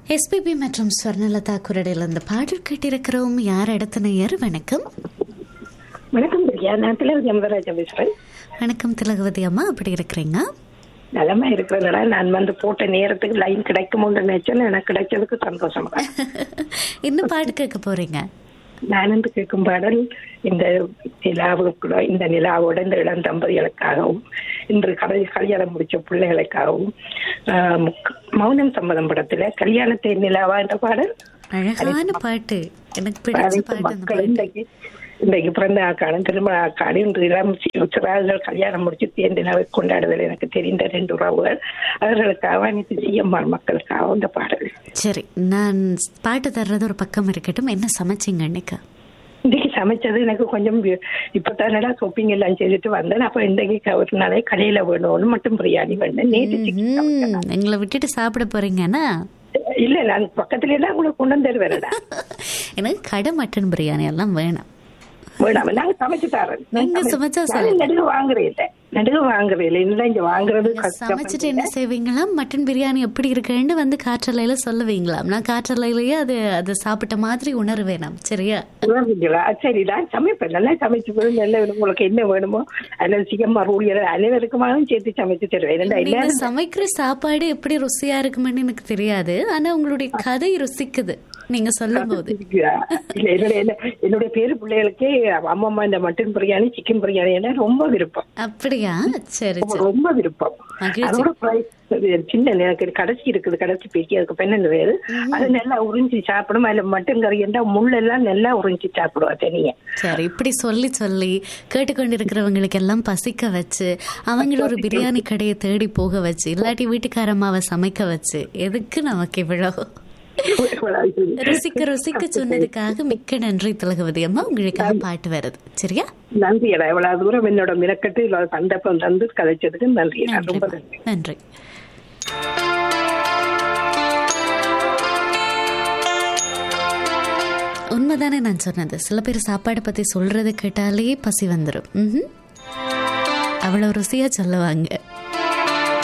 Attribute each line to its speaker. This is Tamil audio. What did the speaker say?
Speaker 1: எஸ்பிபி மற்றும் ஸ்வர்ணலதா குரடில் இந்த பாடல் கேட்டிருக்கிறோம் யார் இடத்து நேயர் வணக்கம்
Speaker 2: வணக்கம் பிரியா நான் திலகவதி அமதராஜா பேசுறேன்
Speaker 1: வணக்கம் திலகவதி அம்மா அப்படி இருக்கிறீங்க
Speaker 2: நலமா இருக்கிறதுனால நான் வந்து போட்ட நேரத்துக்கு லைன் கிடைக்குமோன்னு நினைச்சேன் எனக்கு கிடைச்சதுக்கு சந்தோஷம் தான்
Speaker 1: என்ன பாட்டு கேட்க போறீங்க
Speaker 2: நான் வந்து கேட்கும் பாடல் இந்த நிலாவுக்குள்ள இந்த நிலாவோட இந்த இளம் தம்பதிகளுக்காகவும் இன்று கடை கல்யாணம் முடிச்ச பிள்ளைகளுக்காகவும் ஆஹ், முக்- மௌனம் சம்மதம் படத்துல கல்யாணத்தை நிலாவா என்ற பாடல்
Speaker 1: அழகான பாட்டு எனக்கு பிடிச்ச
Speaker 2: அனைத்து
Speaker 1: பாட்டு அந்த
Speaker 2: மக்கள்
Speaker 1: பாட்டு
Speaker 2: இன்றைக்கு இன்றைக்கு பிறந்த ஆக்காடும் திருமண ஆக்காடும் இன்று இளம் சி- சிறார்கள் கல்யாணம் முடிச்சு தேர்ந்தினாவை கொண்டாடுதல் எனக்கு தெரிந்த ரெண்டு உறவுகள் அவர்களுக்காக அனைத்து சிஎம்ஆர் மக்களுக்காக இந்த பாடல்
Speaker 1: சரி நான் பாட்டு தர்றது ஒரு பக்கம் இருக்கட்டும் என்ன சமைச்சிங்க இன்னைக்கு
Speaker 2: இன்னைக்கு சமைச்சது எனக்கு கொஞ்சம் வி- இப்பதானடா ஷாப்பிங் எல்லாம் செய்துட்டு வந்தேன் அப்ப இன்றைக்கு ஒரு நாளே கடையில வேணும்னு மட்டும் பிரியாணி வேணும் நேற்று chicken சமைச்சேன்.
Speaker 1: ம், எங்களை விட்டுட்டு சாப்பிட போறீங்கன்னா
Speaker 2: இல்ல நான் பக்கத்துல எல்லாம் உங்களுக்கு கொண்டு வந்து தருவேன்டா
Speaker 1: எனக்கு கடை மட்டன் பிரியாணி எல்லாம் வேணாம்
Speaker 2: வேணாம் நாங்க சமைச்சு தரேன்
Speaker 1: நீங்க சமைச்சா
Speaker 2: நான்
Speaker 1: சொல்லுங்க.
Speaker 2: நடுக வாங்குறேன் இல்ல நடுக வாங்குறேன் இல்ல இல்ல இங்க வாங்குறது
Speaker 1: சமைச்சிட்டு என்ன செய்வீங்களாம் மட்டன் பிரியாணி எப்படி இருக்குன்னு வந்து காற்றலையில சொல்லுவீங்களாம் நான் காற்றலையிலேயே அது அது சாப்பிட்ட மாதிரி உணர்வேனாம் சரியா
Speaker 2: உணர்ந்தீங்களா சரி நான் சமைப்பேன் நல்லா சமைச்சு போய் நல்ல உங்களுக்கு என்ன வேணுமோ அதில் சிக்கன் ஊழியர் அனைவருக்குமாவும் சேர்த்து சமைச்சு தருவேன் ஏன்னா
Speaker 1: நீங்க
Speaker 2: எல்லாரும்
Speaker 1: சமைக்கிற சாப்பாடு எப்படி ருசியா இருக்குமென்னு எனக்கு தெரியாது ஆனா உங்களுடைய கதை ருசிக்குது நீங்க சொல்லும் போது
Speaker 2: இல்ல என்னுடைய என்ன- என்னுடைய பேரு பிள்ளைகளுக்கே அம்மம்மா இந்த மட்டன் பிரியாணி சிக்கன் பிரியாணி எல்லாம் ரொம்ப விருப்பம்
Speaker 1: அப்படியா சரி சரி
Speaker 2: ரொம்ப விருப்பம்
Speaker 1: மகிழ்ச்சி.
Speaker 2: அதோட price அது சின்ன எனக்கு கடைசி இருக்குது கடைசி பேக்கி அதுக்கு பெண்ணு வேறு அது நல்லா உறிஞ்சி சாப்பிடும் அதுல மட்டன் கறி இருந்தா முள்ளெல்லாம் நல்லா உறிஞ்சி சாப்பிடுவா தனியா
Speaker 1: சரி இப்படி சொல்லி சொல்லி கேட்டுக்கொண்டிருக்கிறவங்களுக்கு எல்லாம் பசிக்க வச்சு அவங்கள ஒரு பிரியாணி கடையை தேடி போக வச்சு இல்லாட்டி வீட்டுக்காரம்மாவை சமைக்க வச்சு எதுக்கு நமக்கு இவ்வளவு ருசிக்க ருசிக்க சொன்னதுக்காக மிக்க நன்றி திலகவதி அம்மா உங்களுக்காக பாட்டு வருது சரியா
Speaker 2: நன்றியடா இவ்வளவு தூரம் என்னோட மினக்கட்டு இவ்வளவு சந்தர்ப்பம் தந்து கதைச்சதுக்கு நன்றி ரொம்ப
Speaker 1: நன்றி
Speaker 2: நன்றி
Speaker 1: நன்றி உண்மைதானே நான் சொன்னது சில பேர் சாப்பாடை பத்தி சொல்றது கேட்டாலே பசி வந்துடும் ம்ஹும். அவ்வளவு ருசியா சொல்லுவாங்க